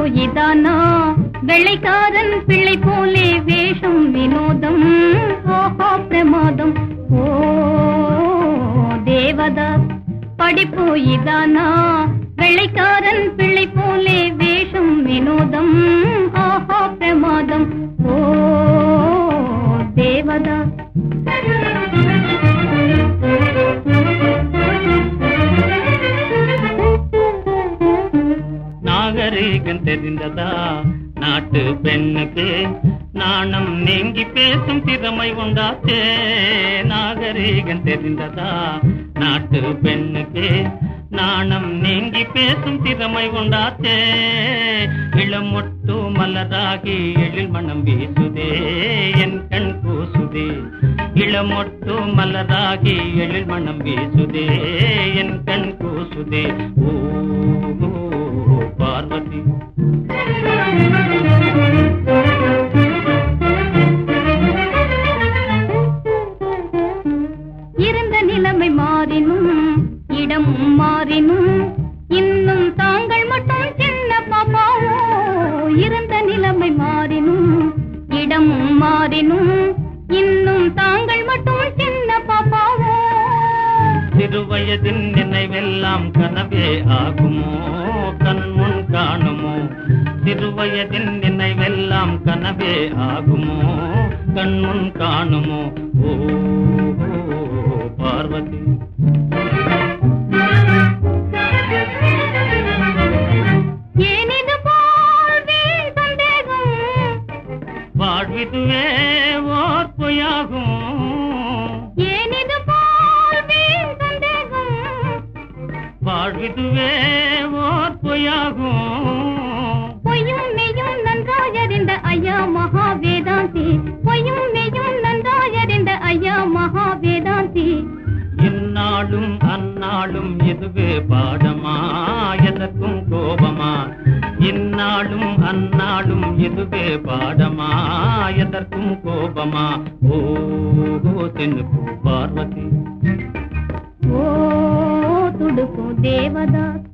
இதானா வெள்ளைக்காரன் பிள்ளை போலே வேஷம் வினோதம் ஓஹோ பிரமாதம் ஓ தேவதாஸ் படிப்பு இதானா வெள்ளைக்காரன் பிள்ளை போலே வேஷம் வினோதம் ஆஹா பிரமாதம் ஓ தேவதாஸ் நாகரீகம் தெரிந்ததா நாட்டு பெண்ணுக்கு நாணம் நீங்கி பேசும் திறமை உண்டாச்சே நாகரீகம் தெரிந்ததா நாட்டு பெண்ணுக்கு நாணம் நீங்கி பேசும் திறமை உண்டாச்சே இளமொட்டு மலராகி எழில் மனம் வீசுதே என் கண் கூசுதே இளமொட்டு மலராகி எழில் மனம் வீசுதே என் கண் கூசுதே ஓ ஓ, பார்வதி இருந்த நிலைமை மாறினும் இடமும் மாறினும் இன்னும் தாங்கள் மட்டும் சின்ன பாப்பாவோ இருந்த நிலைமை மாறினும் இடமும் மாறினும் இன்னும் தாங்கள் மட்டும் சின்ன பாப்பாவோ சிறுவயதின் நினைவெல்லாம் கனவே ஆகுமோ கண் முன் காணுமோ சிறுவயதின் நினைவெல்லாம் கனவே ஆகுமோ கண் முன் காணுமோ ஓ ஓ, பார்வதி ஏனிது போல் வீண் சந்தேகம் வாழ்விதுவே ஓர் பொய்யாகும் ஏனிது போல் வீண் சந்தேகம் வாழ்விதுவே ஓர் பொய்யாகும் பொய்யும் மெய்யும் நன்றாயறிந்த ஐயா மகா வேதாந்தி பொய்யும் மெய்யும் நன்றாயறிந்த ஐயா மகா வேதாந்தி இந்நாளும் அந்நாளும் இதுவே பாடமா எதற்கும் கோபமா இந்நாளும் அந்நாளும் இதுவே பாடமா எதற்கும் கோபமா ஓ தென்னுக்கு பார்வதி ஓ துடுக்கு தேவதாஸ்